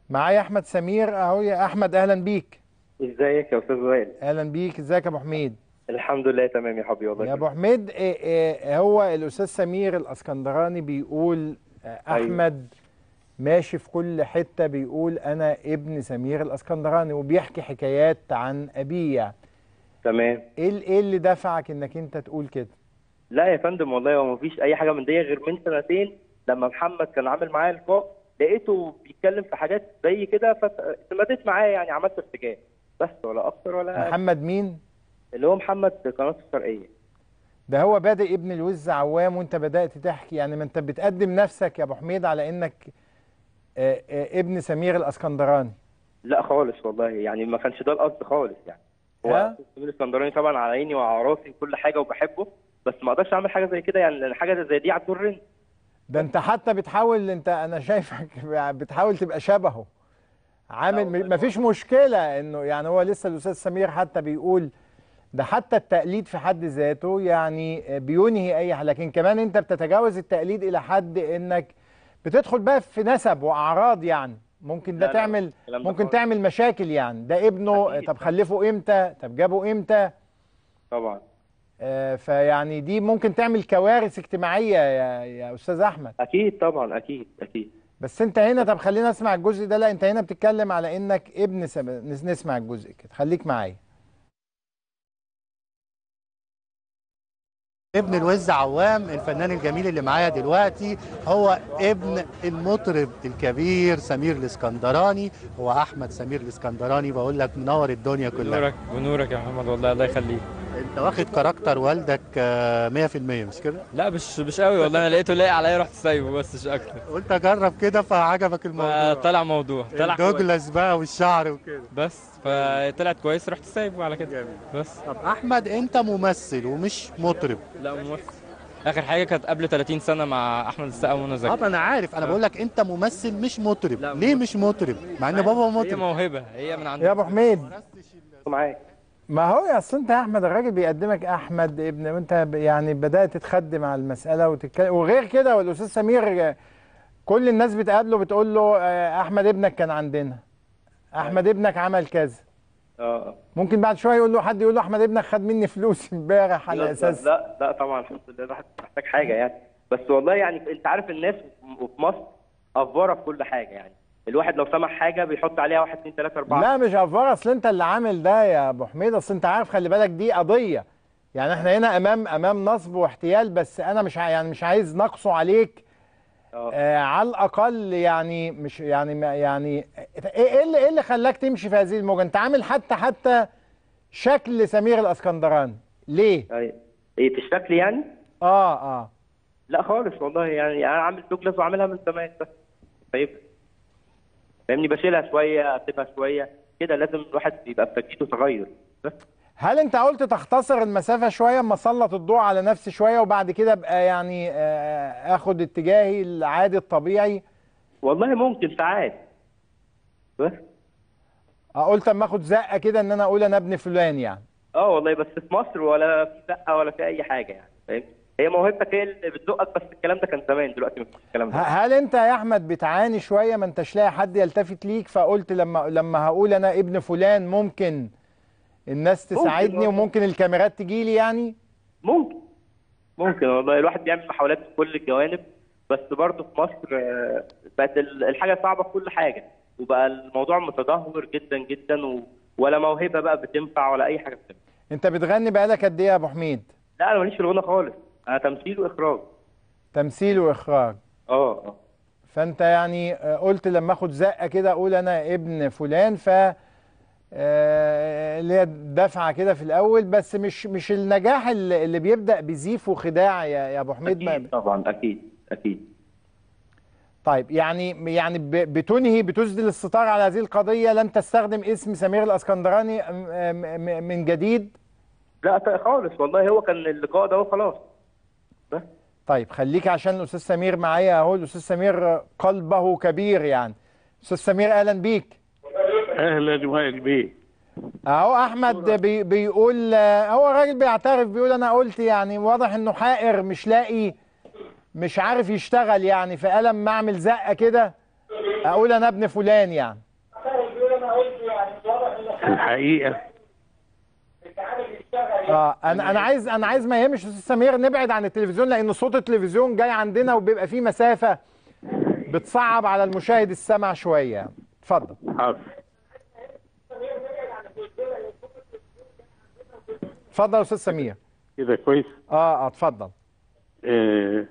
معايا احمد سمير اهو يا احمد اهلا بيك ازيك يا استاذ وائل اهلا بيك ازيك يا ابو حميد الحمد لله تمام يا حبيبي والله يا ابو حميد إيه إيه هو الاستاذ سمير الاسكندراني بيقول آه، أيوة. احمد ماشي في كل حته بيقول انا ابن سمير الاسكندراني وبيحكي حكايات عن ابيه يعني تمام ايه ال- ايه اللي دفعك انك انت تقول كده لا يا فندم والله هو مفيش اي حاجه من دي غير من سنتين لما محمد كان عامل معايا لقاء لقيته بيتكلم في حاجات زي كده فاستمدت معاه يعني عملت ارتجاع بس ولا اكتر ولا أقل. محمد مين اللي هو محمد قناه الشرقيه ده هو بادئ ابن الوز عوام وانت بدات تحكي يعني ما انت بتقدم نفسك يا ابو حميد على انك آه، آه، ابن سمير الاسكندراني لا خالص والله يعني ما كانش ده القصد خالص يعني ها؟ هو سمير الاسكندراني طبعا على عيني وعلى راسي وكل حاجه وبحبه بس ما اقدرش اعمل حاجه زي كده يعني لأن حاجه زي دي هتضرني ده انت حتى بتحاول انت انا شايفك بتحاول تبقى شبهه عامل والله ما فيش مشكله انه يعني هو لسه الاستاذ سمير حتى بيقول ده حتى التقليد في حد ذاته يعني بينهي اي حاجه لكن كمان انت بتتجاوز التقليد الى حد انك بتدخل بقى في نسب واعراض يعني ممكن ده لا، لا، تعمل الكلام ده ممكن خالص. تعمل مشاكل يعني ده ابنه أكيد. طب خلفه امتى طب جابه امتى طبعا آه، فيعني دي ممكن تعمل كوارث اجتماعيه يا يا استاذ احمد اكيد طبعا اكيد اكيد بس انت هنا طب خلينا نسمع الجزء ده لا انت هنا بتتكلم على انك ابن سب... نس- نسمع الجزء كده خليك معايا ابن الوز عوام الفنان الجميل اللي معايا دلوقتي هو ابن المطرب الكبير سمير الاسكندراني هو احمد سمير الاسكندراني بقول لك منور الدنيا كلها بنورك بنورك يا محمد والله الله يخليك انت واخد كاركتر والدك آه، 100% مش كده لا مش مش قوي والله انا لقيته لاقي عليا رحت سايبه بس مش اكتر قلت اجرب كده فعجبك الموضوع طلع موضوع طلع كويس الدوجلاس بقى والشعر وكده بس فطلعت كويس رحت سايبه على كده جميل. بس طب احمد انت ممثل ومش مطرب لا ممثل اخر حاجه كانت قبل 30 سنه مع احمد السقا ومنى اه زكي ما انا عارف انا بقول لك انت ممثل مش مطرب لا، ليه مش مطرب مع ان بابا هي مطرب موهبه هي من عند يا ابو حميد معاك ما هو يا اصل انت يا احمد الراجل بيقدمك احمد ابن وانت ب- يعني بدات تتخدم على المساله وتتكلم وغير كده والاستاذ سمير آه، كل الناس بتقابله بتقول له آه، احمد ابنك كان عندنا احمد ابنك عمل كذا اه ممكن بعد شويه يقول له حد يقول له احمد ابنك خد مني فلوس امبارح على لا اساس لا لا طبعا الحمد لله الواحد مش محتاج حاجه يعني بس والله يعني انت عارف الناس وفي مصر افوره في كل حاجه يعني الواحد لو سمع حاجه بيحط عليها واحد اثنين ثلاثه اربعه لا مش افوار اصل انت اللي عامل ده يا ابو حميد اصل انت عارف خلي بالك دي قضيه يعني احنا هنا امام امام نصب واحتيال بس انا مش ع- يعني مش عايز نقصه عليك اه آه على الاقل يعني مش يعني ما يعني ايه إيه اللي ايه اللي خلاك تمشي في هذه الموجه انت عامل حتى حتى شكل سمير الاسكندراني ليه اي ايه في الشكل يعني اه اه لا خالص والله يعني انا عامل دوجلاس وعاملها من زمان بس طيب فاهمني بشيلها شويه اسيبها شويه كده لازم الواحد يبقى في تجديده تغير بس هل انت قلت تختصر المسافه شويه اما اسلط الضوء على نفسي شويه وبعد كده ابقى يعني آه اخد اتجاهي العادي الطبيعي والله ممكن ساعات بس آه، قلت اما اخد زقه كده ان انا اقول انا ابن فلان يعني اه والله بس في مصر ولا في زقه ولا في اي حاجه يعني فاهم هي موهبتك هي اللي بتزقك بس الكلام ده كان زمان دلوقتي مفيش الكلام ه- ده هل انت يا احمد بتعاني شويه ما انتش لاقي حد يلتفت ليك فقلت لما لما هقول انا ابن فلان ممكن الناس ممكن تساعدني والله. وممكن الكاميرات تجي لي يعني ممكن ممكن والله الواحد بيعمل محاولات في كل الجوانب بس برضه في مصر آه، بقت ال- الحاجه صعبه في كل حاجه وبقى الموضوع متدهور جدا جدا و... ولا موهبه بقى بتنفع ولا اي حاجه بتنفع انت بتغني بقالك قد ايه يا ابو حميد لا انا ماليش في الغنى خالص انا تمثيل واخراج تمثيل واخراج اه اه فانت يعني آه، قلت لما اخد زقه كده اقول انا ابن فلان ف آه، اللي هي دفعه كده في الاول بس مش مش النجاح اللي اللي بيبدا بزيف وخداع يا يا ابو حميد ما- اكيد طبعا اكيد اكيد طيب يعني يعني ب- بتنهي بتسدل الستار على هذه القضيه لن تستخدم اسم سمير الاسكندراني م- م- من جديد لا ط- خالص والله هو كان اللقاء ده وخلاص بس طيب خليك عشان الاستاذ سمير معايا اهو الاستاذ سمير قلبه كبير يعني استاذ سمير اهلا بيك اهلا وائل بيه اهو احمد بي بيقول آه، هو الراجل بيعترف بيقول انا قلت يعني واضح انه حائر مش لاقي مش عارف يشتغل يعني فقال اما اعمل زقه كده اقول انا ابن فلان يعني الحقيقة اه انا انا عايز انا عايز ما يهمش استاذ سمير نبعد عن التلفزيون لان صوت التلفزيون جاي عندنا وبيبقى فيه مسافه بتصعب على المشاهد السمع شويه اتفضل حاضر اتفضل يا استاذ سمير كده كويس اه اه اتفضل آه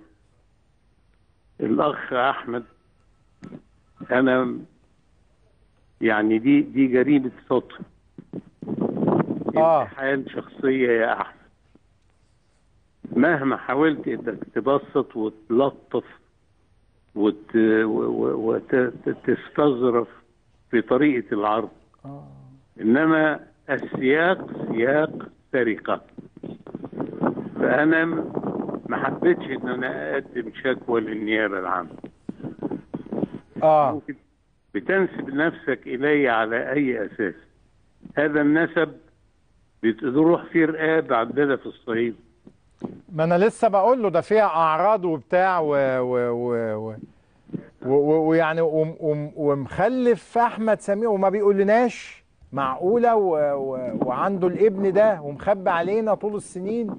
الأخ أحمد أنا يعني دي دي جريمة صدق آه. انتحال شخصية يا أحمد مهما حاولت إنك تبسط وتلطف وت... وتستظرف في طريقة العرض إنما السياق سياق سرقة فأنا ما حبيتش إن أنا أقدم شكوى للنيابة العامة اه ممكن بتنسب نفسك إلي على أي أساس هذا النسب بتروح فيه رقاب عندنا في الصعيد ما انا لسه بقول له ده فيها اعراض وبتاع و و و و و- و- ويعني وم- وم- ومخلف احمد سمير وما بيقولناش معقوله و و وعنده الابن ده ومخبي علينا طول السنين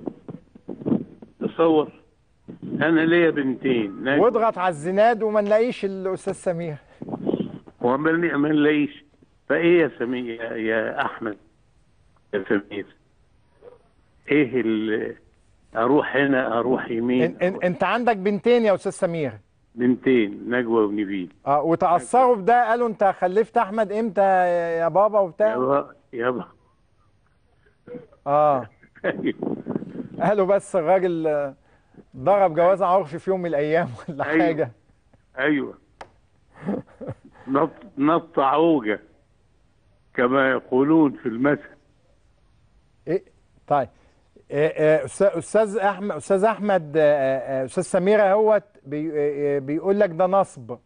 تصور أنا ليا بنتين ناجي واضغط على الزناد وما نلاقيش الاستاذ سمير وما ما نلاقيش فإيه يا سمير يا, يا أحمد يا سمير إيه اللي أروح هنا أروح يمين إن إن انت عندك بنتين يا استاذ سمير بنتين نجوى ونبيل اه وتاثروا بده قالوا انت خلفت احمد امتى يا بابا وبتاع يابا يابا اه قالوا بس الراجل آه، ضرب جواز عرفي في يوم من الايام ولا أيوة. حاجه ايوه نط نط عوجه كما يقولون في المثل ايه طيب إيه إيه أستاذ- استاذ احمد استاذ احمد آه، آه، استاذ سمير اهوت بي آه، بيقول لك ده نصب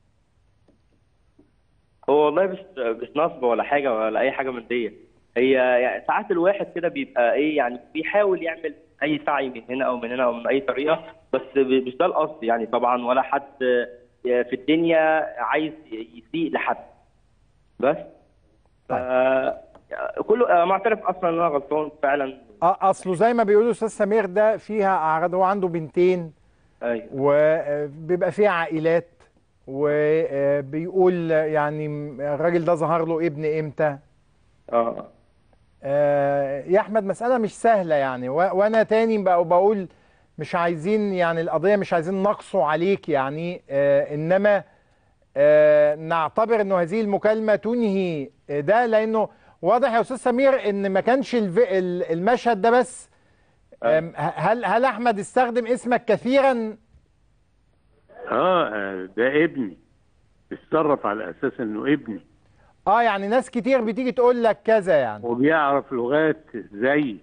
هو والله مش مش نصب ولا حاجه ولا اي حاجه من دي هي يعني ساعات الواحد كده بيبقى ايه يعني بيحاول يعمل اي سعي من هنا او من هنا او من اي طريقه بس ب- مش ده القصد يعني طبعا ولا حد في الدنيا عايز يسيء لحد بس ف كله أنا معترف اصلا ان انا غلطان فعلا اه اصله زي ما بيقولوا استاذ سمير ده فيها اعراض هو عنده بنتين ايوه وبيبقى فيها عائلات وبيقول يعني الراجل ده ظهر له ابن امتى اه آه، يا احمد مساله مش سهله يعني و- وانا تاني بقى بقول مش عايزين يعني القضيه مش عايزين نقصوا عليك يعني آه، انما آه، نعتبر انه هذه المكالمه تنهي ده لانه واضح يا استاذ سمير ان ما كانش الف- ال- المشهد ده بس آم، هل هل احمد استخدم اسمك كثيرا اه ده ابني اتصرف على اساس انه ابني اه يعني ناس كتير بتيجي تقول لك كذا يعني وبيعرف لغات زي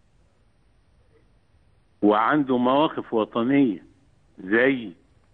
وعنده مواقف وطنيه زي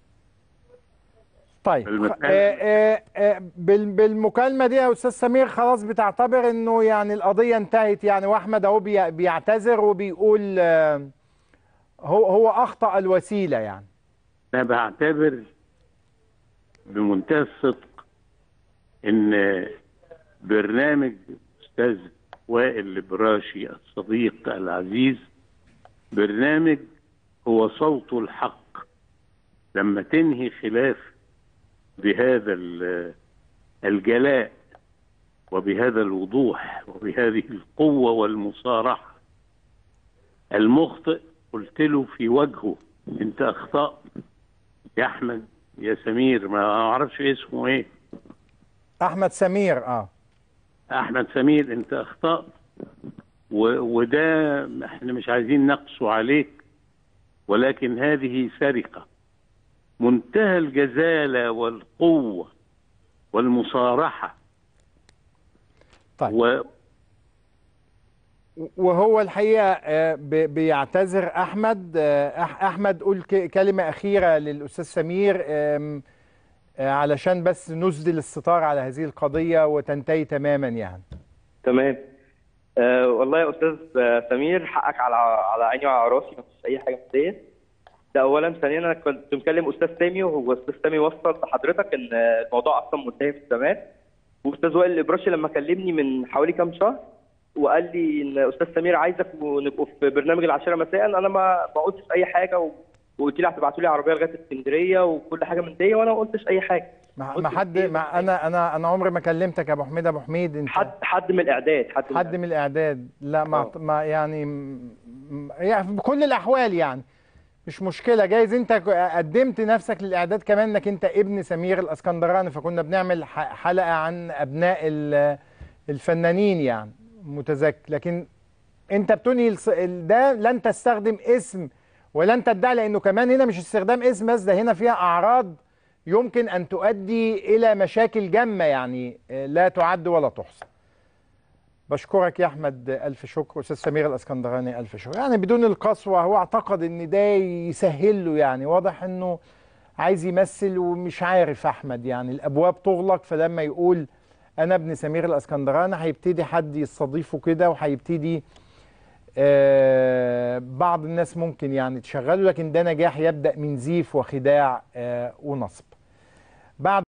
طيب المكالمة- آه آه آه بال- بالمكالمة دي يا أستاذ سمير خلاص بتعتبر إنه يعني القضية انتهت يعني وأحمد أهو بي- بيعتذر وبيقول آه هو هو أخطأ الوسيلة يعني انا بعتبر بمنتهى الصدق ان برنامج استاذ وائل البراشي الصديق العزيز برنامج هو صوت الحق لما تنهي خلاف بهذا ال- الجلاء وبهذا الوضوح وبهذه القوة والمصارحة المخطئ قلت له في وجهه انت اخطأت يا احمد يا سمير ما اعرفش اسمه ايه أحمد سمير أه احمد سمير انت اخطأت و- وده احنا مش عايزين نقسو عليك ولكن هذه سرقة منتهى الجزالة والقوة والمصارحة طيب و... وهو الحقيقة آه، ب- بيعتذر أحمد آه، أح- أحمد قول ك- كلمة أخيرة للأستاذ سمير آم، آه، علشان بس نسدل الستار على هذه القضية وتنتهي تماما يعني تمام آه والله يا استاذ آه، سمير حقك على على عيني وعلى راسي مفيش اي حاجه من ديت ده اولا ثانيا انا كنت مكلم استاذ سامي وهو استاذ سامي وصل لحضرتك ان الموضوع اصلا منتهي من زمان واستاذ وائل الابراشي لما كلمني من حوالي كام شهر وقال لي ان استاذ سمير عايزك ونبقوا في برنامج العاشره مساء انا ما ما قلتش اي حاجه و... وقلت لي هتبعتوا لي عربيه لغايه اسكندريه وكل حاجه من دي وانا ما قلتش اي حاجه ما قلت ما حد إيه؟ ما انا انا انا عمري ما كلمتك يا ابو حميد ابو حميد انت حد حد من الاعداد حد من حد من الاعداد لا ما آه. ما يعني م- م- يعني بكل الاحوال يعني مش مشكله جايز انت ك- قدمت نفسك للاعداد كمان انك انت ابن سمير الاسكندراني فكنا بنعمل ح- حلقه عن ابناء ال- الفنانين يعني متذكر لكن انت بتنهي الص- ال- ده لن تستخدم اسم ولن تدعي لانه كمان هنا مش استخدام اسم بس ده هنا فيها اعراض يمكن ان تؤدي الى مشاكل جمه يعني آه، لا تعد ولا تحصى بشكرك يا احمد الف شكر استاذ سمير الاسكندراني الف شكر يعني بدون القسوه هو اعتقد ان ده يسهل له يعني واضح انه عايز يمثل ومش عارف احمد يعني الابواب تغلق فلما يقول انا ابن سمير الاسكندراني هيبتدي حد يستضيفه كده وهيبتدي آه بعض الناس ممكن يعني تشغله لكن ده نجاح يبدا من زيف وخداع آه ونصب بعد